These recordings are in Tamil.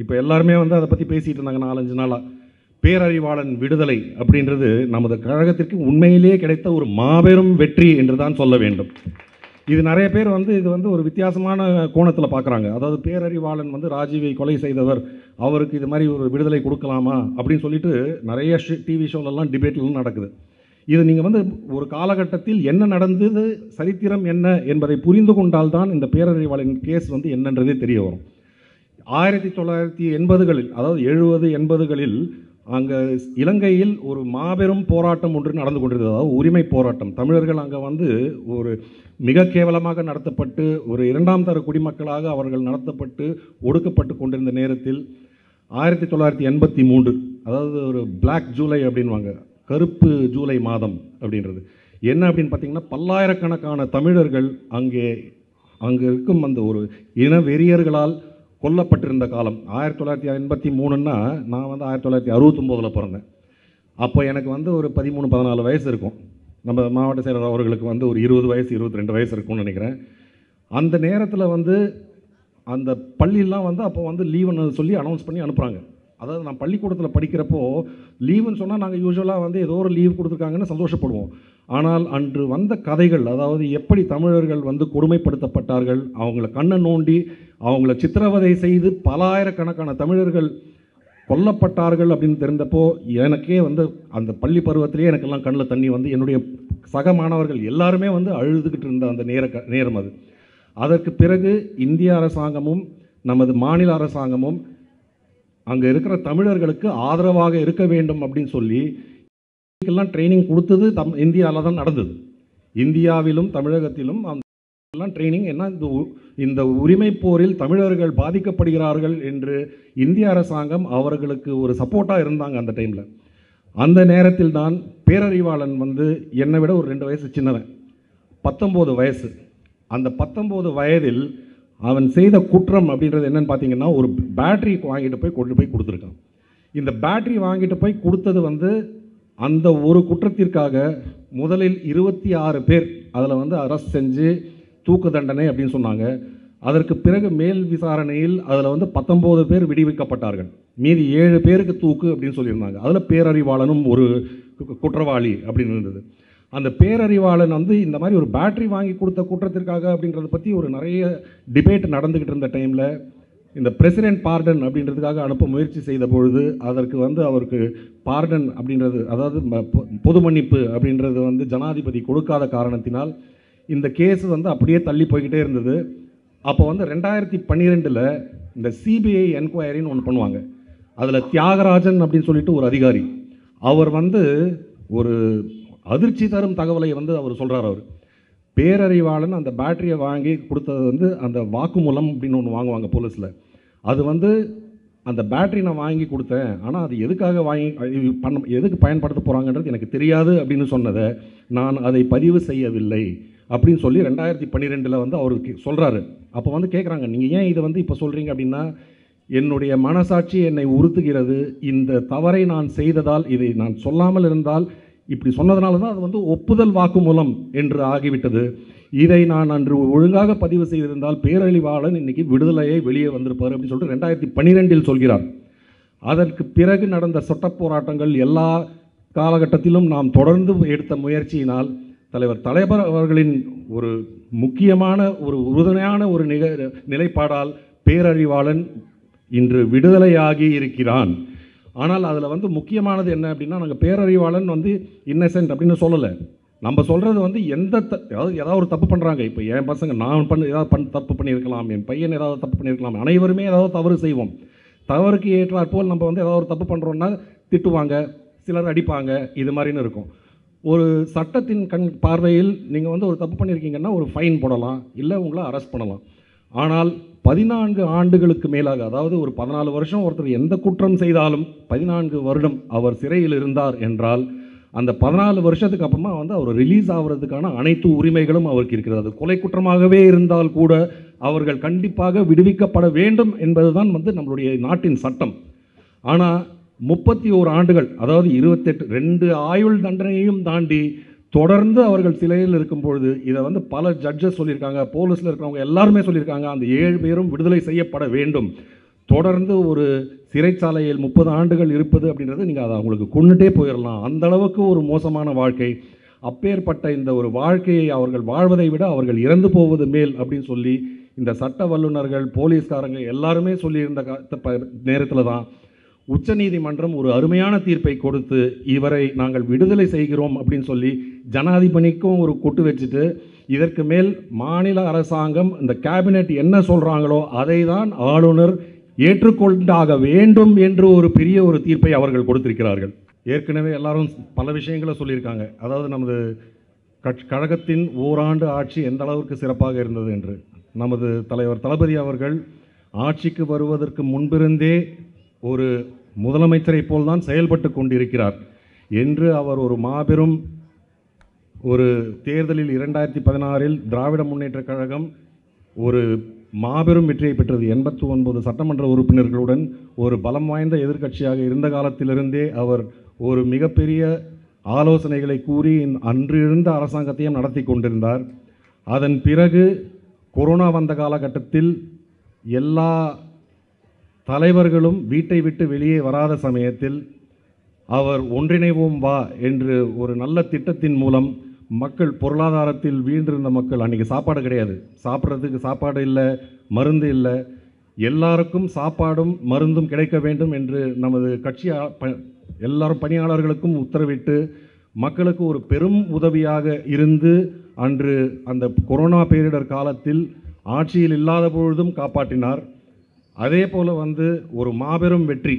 இப்போ எல்லாருமே வந்து அதை பற்றி பேசிகிட்டு இருந்தாங்க நாலஞ்சு நாளாக பேரறிவாளன் விடுதலை அப்படின்றது நமது கழகத்திற்கு உண்மையிலேயே கிடைத்த ஒரு மாபெரும் வெற்றி என்று தான் சொல்ல வேண்டும் இது நிறைய பேர் வந்து இது வந்து ஒரு வித்தியாசமான கோணத்தில் பார்க்குறாங்க அதாவது பேரறிவாளன் வந்து ராஜீவை கொலை செய்தவர் அவருக்கு இது மாதிரி ஒரு விடுதலை கொடுக்கலாமா அப்படின்னு சொல்லிட்டு நிறைய டிவி ஷோலெல்லாம் டிபேட்லாம் நடக்குது இது நீங்கள் வந்து ஒரு காலகட்டத்தில் என்ன நடந்தது சரித்திரம் என்ன என்பதை புரிந்து கொண்டால்தான் இந்த பேரறிவாளன் கேஸ் வந்து என்னன்றதே தெரிய வரும் ஆயிரத்தி தொள்ளாயிரத்தி எண்பதுகளில் அதாவது எழுபது எண்பதுகளில் அங்கே இலங்கையில் ஒரு மாபெரும் போராட்டம் ஒன்று நடந்து கொண்டிருந்தது அதாவது உரிமை போராட்டம் தமிழர்கள் அங்கே வந்து ஒரு மிக கேவலமாக நடத்தப்பட்டு ஒரு இரண்டாம் தர குடிமக்களாக அவர்கள் நடத்தப்பட்டு ஒடுக்கப்பட்டு கொண்டிருந்த நேரத்தில் ஆயிரத்தி தொள்ளாயிரத்தி எண்பத்தி மூன்று அதாவது ஒரு Black ஜூலை அப்படின்வாங்க கருப்பு ஜூலை மாதம் அப்படின்றது என்ன அப்படின்னு பார்த்தீங்கன்னா பல்லாயிரக்கணக்கான தமிழர்கள் அங்கே அங்கே இருக்கும் அந்த ஒரு இன வெறியர்களால் கொல்லப்பட்டிருந்த காலம் ஆயிரத்தி தொள்ளாயிரத்தி எண்பத்தி மூணுன்னா நான் வந்து ஆயிரத்தி தொள்ளாயிரத்தி அறுபத்தொம்போதில் பிறந்தேன் அப்போ எனக்கு வந்து ஒரு பதிமூணு பதினாலு வயசு இருக்கும் நம்ம மாவட்ட செயலர் அவர்களுக்கு வந்து ஒரு இருபது வயசு இருபத்தி ரெண்டு வயசு இருக்கும்னு நினைக்கிறேன் அந்த நேரத்தில் வந்து அந்த பள்ளியெல்லாம் வந்து அப்போ வந்து லீவுன்னு சொல்லி அனௌன்ஸ் பண்ணி அனுப்புகிறாங்க அதாவது நான் பள்ளிக்கூடத்தில் படிக்கிறப்போ லீவுன்னு சொன்னால் நாங்கள் யூஸ்வலாக வந்து ஏதோ ஒரு லீவ் கொடுத்துருக்காங்கன்னு சந்தோஷப்படுவோம் ஆனால் அன்று வந்த கதைகள் அதாவது எப்படி தமிழர்கள் வந்து கொடுமைப்படுத்தப்பட்டார்கள் அவங்கள கண்ணை நோண்டி அவங்கள சித்திரவதை செய்து பலாயிரக்கணக்கான தமிழர்கள் கொல்லப்பட்டார்கள் அப்படின்னு தெரிந்தப்போ எனக்கே வந்து அந்த பள்ளி பருவத்திலேயே எனக்கெல்லாம் கண்ணில் தண்ணி வந்து என்னுடைய சக மாணவர்கள் எல்லாருமே வந்து அழுதுகிட்டு இருந்த அந்த நேர க- நேரம் அது அதற்கு பிறகு இந்திய அரசாங்கமும் நமது மாநில அரசாங்கமும் அங்கே இருக்கிற தமிழர்களுக்கு ஆதரவாக இருக்க வேண்டும் அப்படின்னு சொல்லி எல்லாம் ட்ரைனிங் கொடுத்தது தம் இந்தியாவில் தான் நடந்தது இந்தியாவிலும் தமிழகத்திலும் அந்த எல்லாம் ட்ரைனிங் என்ன இந்த உ- இந்த உரிமை போரில் தமிழர்கள் பாதிக்கப்படுகிறார்கள் என்று இந்திய அரசாங்கம் அவர்களுக்கு ஒரு சப்போர்ட்டாக இருந்தாங்க அந்த டைமில் அந்த நேரத்தில் தான் பேரறிவாளன் வந்து என்னை விட ஒரு ரெண்டு வயசு சின்னவன் பத்தொம்போது வயசு அந்த பத்தொம்போது வயதில் அவன் செய்த குற்றம் அப்படின்றது என்னன்னு பார்த்தீங்கன்னா ஒரு பேட்டரி வாங்கிட்டு போய் கொண்டு போய் கொடுத்துருக்கான் இந்த பேட்டரி வாங்கிட்டு போய் கொடுத்தது வந்து அந்த ஒரு குற்றத்திற்காக முதலில் இருபத்தி ஆறு பேர் அதில் வந்து அரெஸ்ட் செஞ்சு தூக்கு தண்டனை அப்படின்னு சொன்னாங்க அதற்கு பிறகு மேல் விசாரணையில் அதில் வந்து பத்தொம்போது பேர் விடுவிக்கப்பட்டார்கள் மீதி ஏழு பேருக்கு தூக்கு அப்படின்னு சொல்லியிருந்தாங்க அதில் பேரறிவாளனும் ஒரு கு- குற்றவாளி அப்படின்னு இருந்தது அந்த பேரறிவாளன் வந்து இந்த மாதிரி ஒரு பேட்டரி வாங்கி கொடுத்த குற்றத்திற்காக அப்படின்றத பற்றி ஒரு நிறைய டிபேட் நடந்துக்கிட்டு இருந்த டைமில் இந்த பிரசிடென்ட் பார்டன் அப்படின்றதுக்காக அனுப்ப முயற்சி செய்த பொழுது அதற்கு வந்து அவருக்கு பார்டன் அப்படின்றது அதாவது ம- பொ- பொது மன்னிப்பு அப்படின்றது வந்து ஜனாதிபதி கொடுக்காத காரணத்தினால் இந்த கேஸ் வந்து அப்படியே தள்ளி போய்கிட்டே இருந்தது அப்போ வந்து ரெண்டாயிரத்தி பன்னிரெண்டில் இந்த சிபிஐ என்கொயரின்னு ஒன்று பண்ணுவாங்க அதில் தியாகராஜன் அப்படின்னு சொல்லிட்டு ஒரு அதிகாரி அவர் வந்து ஒரு அதிர்ச்சி தரும் தகவலை வந்து அவர் சொல்கிறார் அவர் பேரறிவாளன் அந்த பேட்டரியை வாங்கி கொடுத்தது வந்து அந்த வாக்குமூலம் அப்படின்னு ஒன்று வாங்குவாங்க போலீஸில் அது வந்து அந்த பேட்டரி நான் வாங்கி கொடுத்தேன் ஆனால் அது எதுக்காக வாங்கி அது பண்ண எதுக்கு பயன்படுத்த போகிறாங்கன்றது எனக்கு தெரியாது அப்படின்னு சொன்னதை நான் அதை பதிவு செய்யவில்லை அப்படின்னு சொல்லி ரெண்டாயிரத்தி பன்னிரெண்டில் வந்து அவருக்கு சொல்கிறாரு அப்போ வந்து கேட்குறாங்க நீங்கள் ஏன் இதை வந்து இப்போ சொல்கிறீங்க அப்படின்னா என்னுடைய மனசாட்சி என்னை உறுத்துகிறது இந்த தவறை நான் செய்ததால் இதை நான் சொல்லாமல் இருந்தால் இப்படி சொன்னதுனால தான் அது வந்து ஒப்புதல் வாக்குமூலம் என்று ஆகிவிட்டது இதை நான் அன்று ஒழுங்காக பதிவு செய்திருந்தால் பேரழிவாளன் இன்னைக்கு விடுதலையை வெளியே வந்திருப்பார் அப்படின்னு சொல்லிட்டு ரெண்டாயிரத்தி பன்னிரெண்டில் சொல்கிறார் அதற்கு பிறகு நடந்த சட்டப் போராட்டங்கள் எல்லா காலகட்டத்திலும் நாம் தொடர்ந்து எடுத்த முயற்சியினால் தலைவர் தலைவர் அவர்களின் ஒரு முக்கியமான ஒரு உறுதுணையான ஒரு நிக நிலைப்பாடால் பேரறிவாளன் இன்று விடுதலையாகி இருக்கிறான் ஆனால் அதில் வந்து முக்கியமானது என்ன அப்படின்னா நாங்கள் பேரறிவாளன் வந்து இன்னசென்ட் அப்படின்னு சொல்லலை நம்ம சொல்கிறது வந்து எந்த த அதாவது ஏதாவது ஒரு தப்பு பண்ணுறாங்க இப்போ என் பசங்க நான் பண்ண ஏதாவது பண் தப்பு பண்ணியிருக்கலாம் என் பையன் ஏதாவது தப்பு பண்ணியிருக்கலாம் அனைவருமே ஏதாவது தவறு செய்வோம் தவறுக்கு ஏற்றாற்போல் நம்ம வந்து ஏதாவது ஒரு தப்பு பண்ணுறோன்னா திட்டுவாங்க சிலர் அடிப்பாங்க இது மாதிரின்னு இருக்கும் ஒரு சட்டத்தின் கண் பார்வையில் நீங்கள் வந்து ஒரு தப்பு பண்ணியிருக்கீங்கன்னா ஒரு ஃபைன் போடலாம் இல்லை உங்களை அரெஸ்ட் பண்ணலாம் ஆனால் பதினான்கு ஆண்டுகளுக்கு மேலாக அதாவது ஒரு பதினாலு வருஷம் ஒருத்தர் எந்த குற்றம் செய்தாலும் பதினான்கு வருடம் அவர் சிறையில் இருந்தார் என்றால் அந்த பதினாலு வருஷத்துக்கு அப்புறமா வந்து அவர் ரிலீஸ் ஆகிறதுக்கான அனைத்து உரிமைகளும் அவருக்கு இருக்கிறது அது கொலை குற்றமாகவே இருந்தால் கூட அவர்கள் கண்டிப்பாக விடுவிக்கப்பட வேண்டும் என்பதுதான் வந்து நம்மளுடைய நாட்டின் சட்டம் ஆனால் முப்பத்தி ஓரு ஆண்டுகள் அதாவது இருபத்தெட்டு ரெண்டு ஆயுள் தண்டனையும் தாண்டி தொடர்ந்து அவர்கள் சிலையில் இருக்கும் பொழுது இதை வந்து பல ஜட்ஜஸ் சொல்லியிருக்காங்க போலீஸில் இருக்கிறவங்க எல்லாருமே சொல்லியிருக்காங்க அந்த ஏழு பேரும் விடுதலை செய்யப்பட வேண்டும் தொடர்ந்து ஒரு சிறைச்சாலையில் முப்பது ஆண்டுகள் இருப்பது அப்படின்றது நீங்கள் அதை அவங்களுக்கு கொண்டுட்டே போயிடலாம் அந்த அளவுக்கு ஒரு மோசமான வாழ்க்கை அப்பேற்பட்ட இந்த ஒரு வாழ்க்கையை அவர்கள் வாழ்வதை விட அவர்கள் இறந்து போவது மேல் அப்படின்னு சொல்லி இந்த சட்ட வல்லுநர்கள் போலீஸ்காரங்க எல்லாருமே சொல்லியிருந்த நேரத்தில் தான் உச்சநீதிமன்றம் ஒரு அருமையான தீர்ப்பை கொடுத்து இவரை நாங்கள் விடுதலை செய்கிறோம் அப்படின்னு சொல்லி ஜனாதிபதிக்கும் ஒரு கொட்டு வச்சுட்டு இதற்கு மேல் மாநில அரசாங்கம் இந்த கேபினெட் என்ன சொல்கிறாங்களோ அதை தான் ஆளுநர் ஏற்றுக்கொண்டாக வேண்டும் என்று ஒரு பெரிய ஒரு தீர்ப்பை அவர்கள் கொடுத்திருக்கிறார்கள் ஏற்கனவே எல்லாரும் பல விஷயங்களை சொல்லியிருக்காங்க அதாவது நமது கட்சி கழகத்தின் ஓராண்டு ஆட்சி எந்த அளவுக்கு சிறப்பாக இருந்தது என்று நமது தலைவர் தளபதி அவர்கள் ஆட்சிக்கு வருவதற்கு முன்பிருந்தே ஒரு முதலமைச்சரை போல்தான் செயல்பட்டு கொண்டிருக்கிறார் என்று அவர் ஒரு மாபெரும் ஒரு தேர்தலில் இரண்டாயிரத்தி பதினாறில் திராவிட முன்னேற்றக் கழகம் ஒரு மாபெரும் வெற்றியை பெற்றது எண்பத்தி ஒன்பது சட்டமன்ற உறுப்பினர்களுடன் ஒரு பலம் வாய்ந்த எதிர்க்கட்சியாக இருந்த காலத்திலிருந்தே அவர் ஒரு மிகப்பெரிய ஆலோசனைகளை கூறி இந்த- அன்று இருந்த அரசாங்கத்தையும் நடத்தி கொண்டிருந்தார் அதன் பிறகு கொரோனா வந்த காலகட்டத்தில் எல்லா தலைவர்களும் வீட்டை விட்டு வெளியே வராத சமயத்தில் அவர் ஒன்றிணைவோம் வா என்று ஒரு நல்ல திட்டத்தின் மூலம் மக்கள் பொருளாதாரத்தில் வீழ்ந்திருந்த மக்கள் அன்றைக்கி சாப்பாடு கிடையாது சாப்பிட்றதுக்கு சாப்பாடு இல்லை மருந்து இல்லை எல்லாருக்கும் சாப்பாடும் மருந்தும் கிடைக்க வேண்டும் என்று நமது கட்சி ஆ- ப- எல்லாரும் பணியாளர்களுக்கும் உத்தரவிட்டு மக்களுக்கு ஒரு பெரும் உதவியாக இருந்து அன்று அந்த கொரோனா பேரிடர் காலத்தில் ஆட்சியில் இல்லாத பொழுதும் காப்பாற்றினார் அதே போல் வந்து ஒரு மாபெரும் வெற்றி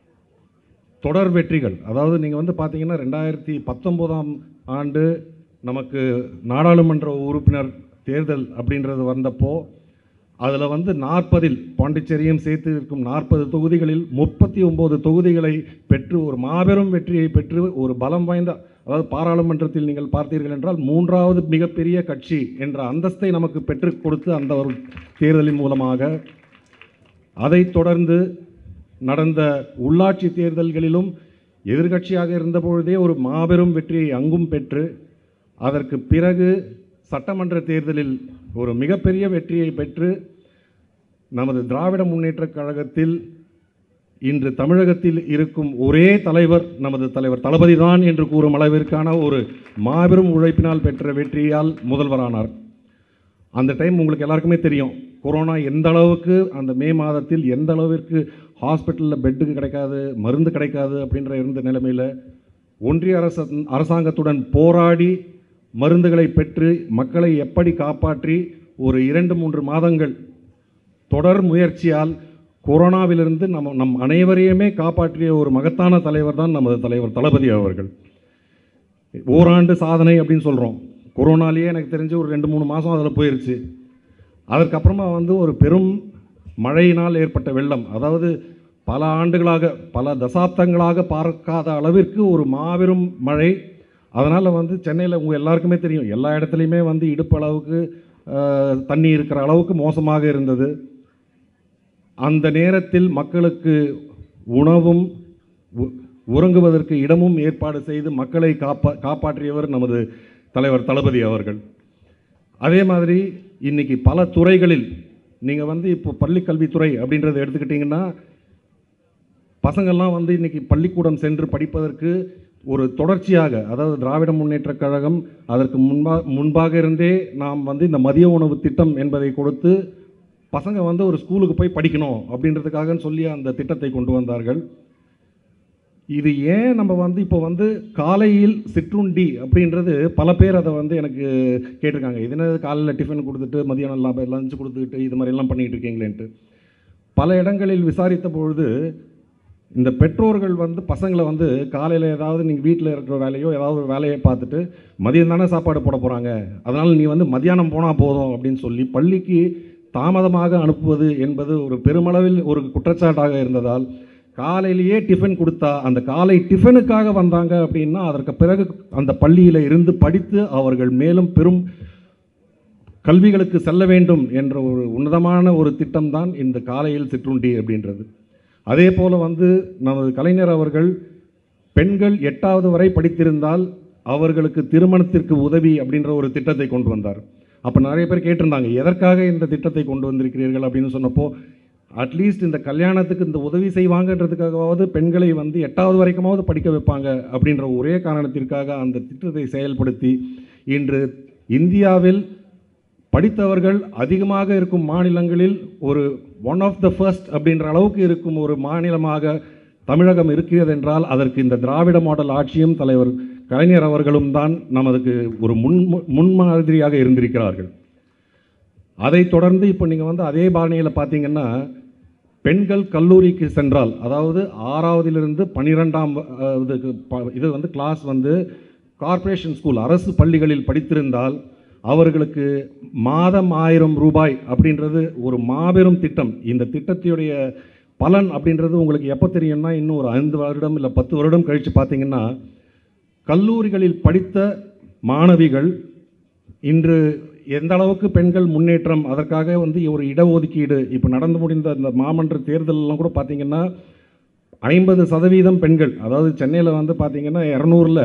தொடர் வெற்றிகள் அதாவது நீங்கள் வந்து பார்த்தீங்கன்னா ரெண்டாயிரத்தி பத்தொம்போதாம் ஆண்டு நமக்கு நாடாளுமன்ற உறுப்பினர் தேர்தல் அப்படின்றது வந்தப்போ அதில் வந்து நாற்பதில் பாண்டிச்சேரியும் சேர்த்து இருக்கும் நாற்பது தொகுதிகளில் முப்பத்தி ஒம்பது தொகுதிகளை பெற்று ஒரு மாபெரும் வெற்றியை பெற்று ஒரு பலம் வாய்ந்த அதாவது பாராளுமன்றத்தில் நீங்கள் பார்த்தீர்கள் என்றால் மூன்றாவது மிகப்பெரிய கட்சி என்ற அந்தஸ்தை நமக்கு பெற்றுக் கொடுத்து அந்த ஒரு தேர்தலின் மூலமாக அதைத் தொடர்ந்து நடந்த உள்ளாட்சி தேர்தல்களிலும் எதிர்க்கட்சியாக இருந்தபொழுதே ஒரு மாபெரும் வெற்றியை அங்கும் பெற்று அதற்கு பிறகு சட்டமன்ற தேர்தலில் ஒரு மிகப்பெரிய வெற்றியை பெற்று நமது திராவிட முன்னேற்றக் கழகத்தில் இன்று தமிழகத்தில் இருக்கும் ஒரே தலைவர் நமது தலைவர் தளபதி தான் என்று கூறும் அளவிற்கான ஒரு மாபெரும் உழைப்பினால் பெற்ற வெற்றியால் முதல்வரானார் அந்த டைம் உங்களுக்கு எல்லாருக்குமே தெரியும் கொரோனா எந்த அளவுக்கு அந்த மே மாதத்தில் எந்த அளவிற்கு ஹாஸ்பிட்டலில் பெட்டுக்கு கிடைக்காது மருந்து கிடைக்காது அப்படின்ற இருந்த நிலைமையில் ஒன்றிய அரச அரசாங்கத்துடன் போராடி மருந்துகளை பெற்று மக்களை எப்படி காப்பாற்றி ஒரு இரண்டு மூன்று மாதங்கள் தொடர் முயற்சியால் கொரோனாவிலிருந்து நம்ம நம் அனைவரையுமே காப்பாற்றிய ஒரு மகத்தான தலைவர் தான் நமது தலைவர் தளபதி அவர்கள் ஓராண்டு சாதனை அப்படின்னு சொல்கிறோம் கொரோனாலேயே எனக்கு தெரிஞ்சு ஒரு ரெண்டு மூணு மாதம் அதில் போயிருச்சு அதற்கப்புறமா வந்து ஒரு பெரும் மழையினால் ஏற்பட்ட வெள்ளம் அதாவது பல ஆண்டுகளாக பல தசாப்தங்களாக பார்க்காத அளவிற்கு ஒரு மாபெரும் மழை அதனால் வந்து சென்னையில் உங்கள் எல்லாருக்குமே தெரியும் எல்லா இடத்துலையுமே வந்து இடுப்பு அளவுக்கு ஆஹ், தண்ணி இருக்கிற அளவுக்கு மோசமாக இருந்தது அந்த நேரத்தில் மக்களுக்கு உணவும் உ- உறங்குவதற்கு இடமும் ஏற்பாடு செய்து மக்களை காப்பா காப்பாற்றியவர் நமது தலைவர் தளபதி அவர்கள் அதே மாதிரி இன்னைக்கு பல துறைகளில் நீங்கள் வந்து இப்போ பள்ளி கல்வித்துறை அப்படின்றத எடுத்துக்கிட்டிங்கன்னா பசங்கள்லாம் வந்து இன்னைக்கு பள்ளிக்கூடம் சென்று படிப்பதற்கு ஒரு தொடர்ச்சியாக அதாவது திராவிட முன்னேற்றக் கழகம் அதற்கு முன்பா முன்பாக இருந்தே நாம் வந்து இந்த மதிய உணவு திட்டம் என்பதை கொடுத்து பசங்க வந்து ஒரு ஸ்கூலுக்கு போய் படிக்கணும் அப்படின்றதுக்காக சொல்லி அந்த திட்டத்தை கொண்டு வந்தார்கள் இது ஏன் நம்ம வந்து இப்போ வந்து காலையில் சிற்றுண்டி அப்படின்றது பல பேர் அதை வந்து எனக்கு கேட்டிருக்காங்க இது என்ன காலையில் டிஃபன் கொடுத்துட்டு மதியானம் லஞ்ச் கொடுத்துக்கிட்டு இது மாதிரிலாம் பண்ணிகிட்டு இருக்கீங்களேன்ட்டு பல இடங்களில் விசாரித்த பொழுது இந்த பெற்றோர்கள் வந்து பசங்களை வந்து காலையில் ஏதாவது நீங்கள் வீட்டில் இருக்கிற வேலையோ ஏதாவது ஒரு வேலையை பார்த்துட்டு மதியம் தானே சாப்பாடு போட போகிறாங்க அதனால் நீ வந்து மதியானம் போனால் போதும் அப்படின்னு சொல்லி பள்ளிக்கு தாமதமாக அனுப்புவது என்பது ஒரு பெருமளவில் ஒரு குற்றச்சாட்டாக இருந்ததால் காலையிலேயே டிஃபன் கொடுத்தா அந்த காலை டிஃபனுக்காக வந்தாங்க அப்படின்னா அதற்கு பிறகு அந்த பள்ளியில் இருந்து படித்து அவர்கள் மேலும் பெரும் கல்விகளுக்கு செல்ல வேண்டும் என்ற ஒரு உன்னதமான ஒரு திட்டம்தான் இந்த காலையில் சிற்றுண்டி அப்படின்றது அதே போல் வந்து நமது கலைஞர் அவர்கள் பெண்கள் எட்டாவது வரை படித்திருந்தால் அவர்களுக்கு திருமணத்திற்கு உதவி அப்படின்ற ஒரு திட்டத்தை கொண்டு வந்தார் அப்போ நிறைய பேர் கேட்டிருந்தாங்க எதற்காக இந்த திட்டத்தை கொண்டு வந்திருக்கிறீர்கள் அப்படின்னு சொன்னப்போ அட்லீஸ்ட் இந்த கல்யாணத்துக்கு இந்த உதவி செய்வாங்கன்றதுக்காகவாவது பெண்களை வந்து எட்டாவது வரைக்குமாவது படிக்க வைப்பாங்க அப்படின்ற ஒரே காரணத்திற்காக அந்த திட்டத்தை செயல்படுத்தி இன்று இந்தியாவில் படித்தவர்கள் அதிகமாக இருக்கும் மாநிலங்களில் ஒரு ஒன் ஆஃப் த ஃபர்ஸ்ட் அப்படின்ற அளவுக்கு இருக்கும் ஒரு மாநிலமாக தமிழகம் இருக்கிறது என்றால் அதற்கு இந்த திராவிட மாடல் ஆட்சியும் தலைவர் கலைஞர் அவர்களும் தான் நமதுக்கு ஒரு முன் முன்மாதிரியாக இருந்திருக்கிறார்கள் அதைத் தொடர்ந்து இப்போ நீங்கள் வந்து அதே பாணியில் பார்த்தீங்கன்னா பெண்கள் கல்லூரிக்கு சென்றால் அதாவது ஆறாவதிலிருந்து பன்னிரெண்டாம் அஹ், இதுக்கு ப- இது வந்து கிளாஸ் வந்து கார்ப்பரேஷன் ஸ்கூல் அரசு பள்ளிகளில் படித்திருந்தால் அவர்களுக்கு மாதம் ஆயிரம் ரூபாய் அப்படின்றது ஒரு மாபெரும் திட்டம் இந்த திட்டத்தினுடைய பலன் அப்படின்றது உங்களுக்கு எப்போ தெரியும்னா இன்னும் ஒரு ஐந்து வருடம் இல்லை பத்து வருடம் கழித்து பார்த்தீங்கன்னா கல்லூரிகளில் படித்த மாணவிகள் இன்று எந்த அளவுக்கு பெண்கள் முன்னேற்றம் அதற்காக வந்து ஒரு இடஒதுக்கீடு இப்போ நடந்து முடிந்த இந்த மாமன்ற தேர்தலெல்லாம் கூட பார்த்தீங்கன்னா ஐம்பது சதவீதம் பெண்கள் அதாவது சென்னையில் வந்து பார்த்தீங்கன்னா இரநூறுல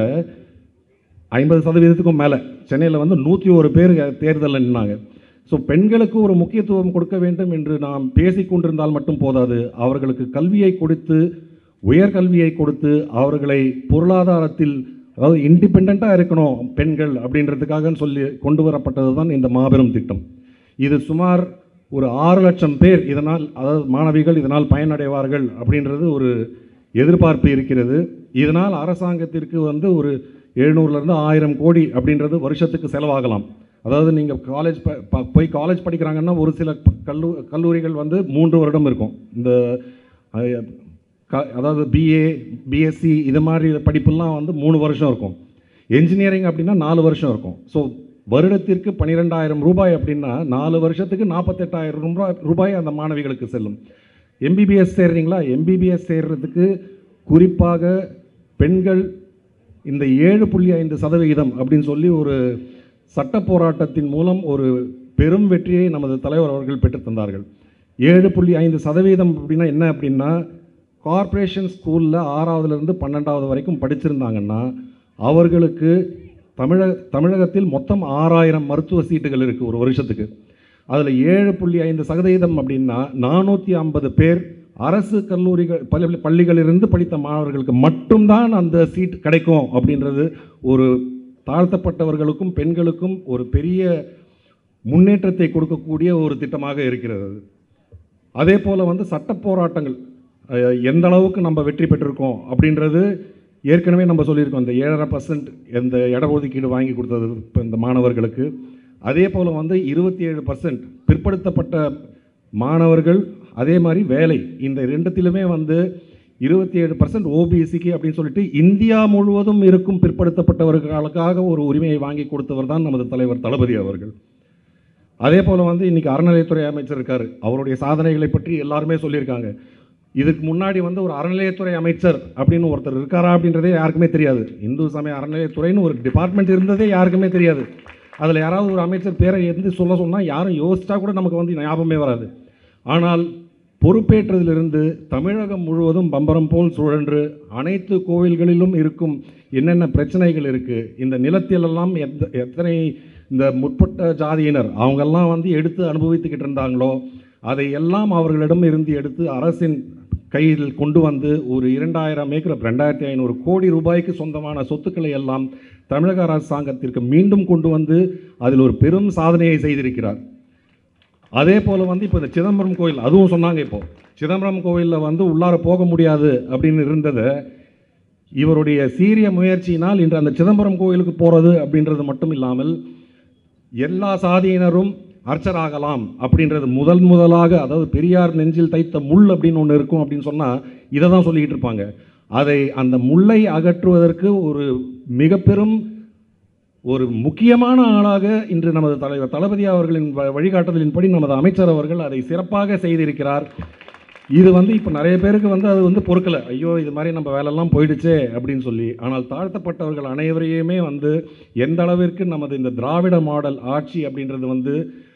ஐம்பது சதவீதத்துக்கும் மேலே சென்னையில் வந்து நூற்றி ஒரு பேர் தேர்தலில் நின்னாங்க ஸோ பெண்களுக்கு ஒரு முக்கியத்துவம் கொடுக்க வேண்டும் என்று நாம் பேசிக் கொண்டிருந்தால் மட்டும் போதாது அவர்களுக்கு கல்வியை கொடுத்து உயர்கல்வியை கொடுத்து அவர்களை பொருளாதாரத்தில் அதாவது இண்டிபெண்ட்டாக இருக்கணும் பெண்கள் அப்படின்றதுக்காக சொல்லி கொண்டு வரப்பட்டது தான் இந்த மாபெரும் திட்டம் இது சுமார் ஒரு ஆறு லட்சம் பேர் இதனால் அதாவது மாணவிகள் இதனால் பயனடைவார்கள் அப்படின்றது ஒரு எதிர்பார்ப்பு இருக்கிறது இதனால் அரசாங்கத்திற்கு வந்து ஒரு எழுநூறுலேருந்து ஆயிரம் கோடி அப்படின்றது வருஷத்துக்கு செலவாகலாம் அதாவது நீங்கள் காலேஜ் ப ப- போய் காலேஜ் படிக்கிறாங்கன்னா ஒரு சில ப- கல்லூ கல்லூரிகள் வந்து மூன்று வருடம் இருக்கும் இந்த அஹ், க- அதாவது பிஏ பிஎஸ்சி இது மாதிரி படிப்பெல்லாம் வந்து மூணு வருஷம் இருக்கும் என்ஜினியரிங் அப்படின்னா நாலு வருஷம் இருக்கும் ஸோ வருடத்திற்கு பன்னிரெண்டாயிரம் ரூபாய் அப்படின்னா நாலு வருஷத்துக்கு நாற்பத்தெட்டாயிரம் ரூபாய் ரூபாய் அந்த மாணவிகளுக்கு செல்லும் எம்பிபிஎஸ் சேர்றீங்களா எம்பிபிஎஸ் சேர்றதுக்கு குறிப்பாக பெண்கள் இந்த ஏழு புள்ளி ஐந்து சதவிகிதம் அப்படின்னு சொல்லி ஒரு சட்ட போராட்டத்தின் மூலம் ஒரு பெரும் வெற்றியை நமது தலைவர் அவர்கள் பெற்றுத் தந்தார்கள் ஏழு புள்ளி ஐந்து சதவீதம் அப்படின்னா என்ன அப்படின்னா கார்ப்பரேஷன் ஸ்கூலில் ஆறாவதுலேருந்து பன்னெண்டாவது வரைக்கும் படிச்சிருந்தாங்கன்னா அவர்களுக்கு தமிழக தமிழகத்தில் மொத்தம் ஆறாயிரம் மருத்துவ சீட்டுகள் இருக்குது ஒரு வருஷத்துக்கு அதில் ஏழு புள்ளி ஐந்து சதவீதம் அப்படின்னா நானூற்றி ஐம்பது பேர் அரசு கல்லூரிகள் பள்ளி பள்ளிகளிலிருந்து படித்த மாணவர்களுக்கு மட்டும்தான் அந்த சீட் கிடைக்கும் அப்படின்றது ஒரு தாழ்த்தப்பட்டவர்களுக்கும் பெண்களுக்கும் ஒரு பெரிய முன்னேற்றத்தை கொடுக்கக்கூடிய ஒரு திட்டமாக இருக்கிறது அது. அதே போல் வந்து சட்ட போராட்டங்கள் அஹ், எந்த அளவுக்கு நம்ம வெற்றி பெற்றிருக்கோம் அப்படின்றது ஏற்கனவே நம்ம சொல்லியிருக்கோம் இந்த ஏழரை பர்சன்ட் இந்த இடஒதுக்கீடு வாங்கி கொடுத்தது இப்போ இந்த மாணவர்களுக்கு அதே போல் வந்து இருபத்தி ஏழு பர்சன்ட் பிற்படுத்தப்பட்ட மாணவர்கள் அதே மாதிரி வேலை இந்த ரெண்டுத்திலுமே வந்து இருபத்தி ஏழு பர்சன்ட் ஓபிசிக்கு அப்படின்னு சொல்லிட்டு இந்தியா முழுவதும் இருக்கும் பிற்படுத்தப்பட்டவர்களுக்காக ஒரு உரிமையை வாங்கி கொடுத்தவர் தான் நமது தலைவர் தளபதி அவர்கள் அதே போல் வந்து இன்னைக்கு அறநிலையத்துறை அமைச்சர் இருக்கார் அவருடைய சாதனைகளை பற்றி எல்லாருமே சொல்லியிருக்காங்க இதுக்கு முன்னாடி வந்து ஒரு அறநிலையத்துறை அமைச்சர் அப்படின்னு ஒருத்தர் இருக்காரா அப்படின்றதே யாருக்குமே தெரியாது இந்து சமய அறநிலையத்துறைன்னு ஒரு டிபார்ட்மெண்ட் இருந்ததே யாருக்குமே தெரியாது அதில் யாராவது ஒரு அமைச்சர் பேரை எந்த சொல்ல சொன்னால் யாரும் யோசிச்சா கூட நமக்கு வந்து ஞாபகமே வராது ஆனால் பொறுப்பேற்றதிலிருந்து தமிழகம் முழுவதும் பம்பரம் போல் சுழன்று அனைத்து கோவில்களிலும் இருக்கும் என்னென்ன பிரச்சனைகள் இருக்குது இந்த நிலத்திலெல்லாம் எத்த எத்தனை இந்த முற்பட்ட ஜாதியினர் அவங்கெல்லாம் வந்து எடுத்து அனுபவித்துக்கிட்டு இருந்தாங்களோ அதை எல்லாம் அவர்களிடம் இருந்து எடுத்து அரசின் கையில் கொண்டு வந்து ஒரு இரண்டாயிரம் ஏக்கர் ரெண்டாயிரத்தி ஐநூறு கோடி ரூபாய்க்கு சொந்தமான சொத்துக்களை எல்லாம் தமிழக அரசாங்கத்திற்கு மீண்டும் கொண்டு வந்து அதில் ஒரு பெரும் சாதனையை செய்திருக்கிறார் அதே போல் வந்து இப்போ இந்த சிதம்பரம் கோயில் அதுவும் சொன்னாங்க இப்போ சிதம்பரம் கோயிலில் வந்து உள்ளார போக முடியாது அப்படின்னு இருந்ததை இவருடைய சீரிய முயற்சியினால் இன்று அந்த சிதம்பரம் கோயிலுக்கு போகிறது அப்படின்றது மட்டும் இல்லாமல் எல்லா சாதியினரும் அர்ச்சராகலாம் அப்படின்றது முதல் முதலாக அதாவது பெரியார் நெஞ்சில் தைத்த முள் அப்படின்னு ஒன்று இருக்கும் அப்படின்னு சொன்னால் இதை தான் சொல்லிக்கிட்டு இருப்பாங்க அதை அந்த முள்ளை அகற்றுவதற்கு ஒரு மிக பெரும் ஒரு முக்கியமான ஆளாக இன்று நமது தலைவர் தளபதி அவர்களின் வ- வழிகாட்டுதலின்படி நமது அமைச்சர் அவர்கள் அதை சிறப்பாக செய்திருக்கிறார் இது வந்து இப்போ நிறைய பேருக்கு வந்து அது வந்து பொறுக்கலை ஐயோ இது மாதிரி நம்ம வேலையெல்லாம் போயிடுச்சே அப்படின்னு சொல்லி ஆனால் தாழ்த்தப்பட்டவர்கள் அனைவரையுமே வந்து எந்த அளவிற்கு நமது இந்த திராவிட மாடல் ஆட்சி அப்படின்றது வந்து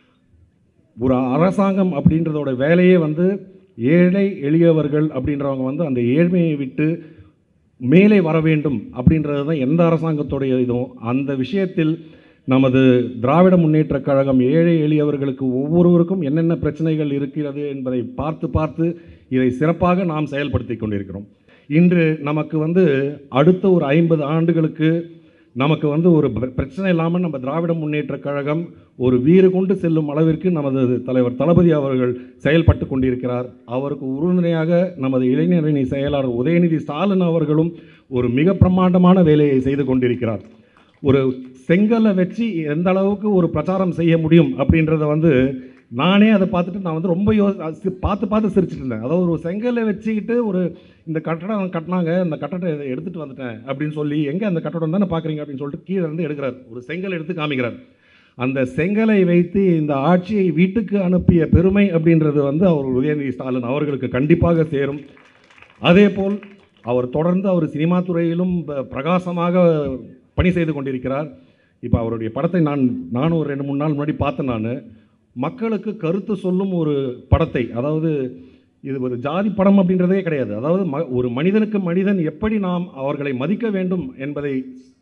ஒரு அரசாங்கம் அப்படின்றதோட வேலையே வந்து ஏழை எளியவர்கள் அப்படின்றவங்க வந்து அந்த ஏழ்மையை விட்டு மேலே வர வேண்டும் அப்படின்றது தான் எந்த அரசாங்கத்துடைய இதுவும் அந்த விஷயத்தில் நமது திராவிட முன்னேற்றக் கழகம் ஏழை எளியவர்களுக்கு ஒவ்வொருவருக்கும் என்னென்ன பிரச்சனைகள் இருக்கிறது என்பதை பார்த்து பார்த்து இதை சிறப்பாக நாம் செயல்படுத்தி கொண்டிருக்கிறோம் இன்று நமக்கு வந்து அடுத்த ஒரு ஐம்பது ஆண்டுகளுக்கு நமக்கு வந்து ஒரு பிர- பிரச்சனை இல்லாமல் நம்ம திராவிட முன்னேற்றக் கழகம் ஒரு வீறு கொண்டு செல்லும் அளவிற்கு நமது தலைவர் தளபதி அவர்கள் செயல்பட்டு கொண்டிருக்கிறார் அவருக்கு உறுதுணையாக நமது இளைஞரணி செயலாளர் உதயநிதி ஸ்டாலின் அவர்களும் ஒரு மிக பிரம்மாண்டமான வேலையை செய்து கொண்டிருக்கிறார் ஒரு செங்கலை வச்சு எந்த அளவுக்கு ஒரு பிரச்சாரம் செய்ய முடியும் அப்படின்றத வந்து நானே அதை பார்த்துட்டு நான் வந்து ரொம்ப யோ சி- பார்த்து பார்த்து சிரிச்சிட்டு இருந்தேன் அதாவது ஒரு செங்கலை வச்சுக்கிட்டு ஒரு இந்த கட்டடம் கட்டினாங்க இந்த கட்டடத்தை இதை எடுத்துகிட்டு வந்துட்டேன் அப்படின்னு சொல்லி எங்கே அந்த கட்டடம் தானே பார்க்குறீங்க அப்படின்னு சொல்லிட்டு கீழே இருந்து எடுக்கிறார் ஒரு செங்கல் எடுத்து காமிக்கிறார் அந்த செங்கலை வைத்து இந்த ஆட்சியை வீட்டுக்கு அனுப்பிய பெருமை அப்படின்றது வந்து அவர் உதயநிதி ஸ்டாலின் அவர்களுக்கு கண்டிப்பாக சேரும் அதேபோல் அவர் தொடர்ந்து அவர் சினிமா துறையிலும் ப- பிரகாசமாக பணி செய்து கொண்டிருக்கிறார் இப்போ அவருடைய படத்தை நான் நானும் ஒரு ரெண்டு மூணு நாள் முன்னாடி பார்த்தேன் நான் மக்களுக்கு கருத்து சொல்லும் ஒரு படத்தை அதாவது இது ஒரு ஜாதி படம் அப்படின்றதே கிடையாது அதாவது ம ஒரு மனிதனுக்கு மனிதன் எப்படி நாம் அவர்களை மதிக்க வேண்டும் என்பதை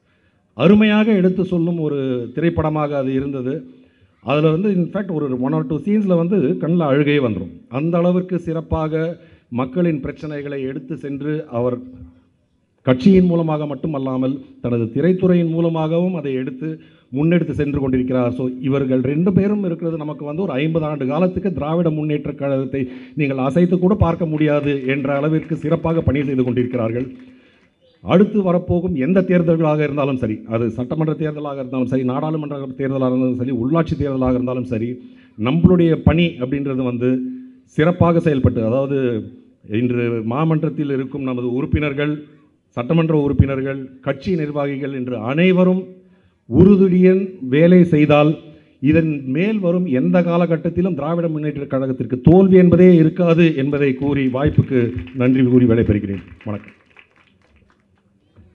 அருமையாக எடுத்து சொல்லும் ஒரு திரைப்படமாக அது இருந்தது அதில் வந்து இன்ஃபேக்ட் ஒரு ஒன் ஆர் டூ சீன்ஸில் வந்து கண்ணில் அழுகையே வந்துடும் அந்த அளவிற்கு சிறப்பாக மக்களின் பிரச்சனைகளை எடுத்து சென்று அவர் கட்சியின் மூலமாக மட்டுமல்லாமல் தனது திரைத்துறையின் மூலமாகவும் அதை எடுத்து முன்னெடுத்து சென்று கொண்டிருக்கிறார் ஸோ இவர்கள் ரெண்டு பேரும் இருக்கிறது நமக்கு வந்து ஒரு ஐம்பது ஆண்டு காலத்துக்கு திராவிட முன்னேற்றக் கழகத்தை நீங்கள் அசைத்து கூட பார்க்க முடியாது என்ற அளவிற்கு சிறப்பாக பணி செய்து கொண்டிருக்கிறார்கள் அடுத்து வரப்போகும் எந்த தேர்தல்களாக இருந்தாலும் சரி அது சட்டமன்ற தேர்தலாக இருந்தாலும் சரி நாடாளுமன்ற தேர்தலாக இருந்தாலும் சரி உள்ளாட்சி தேர்தலாக இருந்தாலும் சரி நம்மளுடைய பணி அப்படின்றது வந்து சிறப்பாக செயல்பட்டு அதாவது இன்று மாமன்றத்தில் இருக்கும் நமது உறுப்பினர்கள் சட்டமன்ற உறுப்பினர்கள் கட்சி நிர்வாகிகள் என்று அனைவரும் உறுதுடியன் வேலை செய்தால் இதன் மேல் வரும் எந்த காலகட்டத்திலும் திராவிட முன்னேற்றக் கழகத்திற்கு தோல்வி என்பதே இருக்காது என்பதை கூறி வாய்ப்புக்கு நன்றி கூறி விடைபெறுகிறேன் வணக்கம்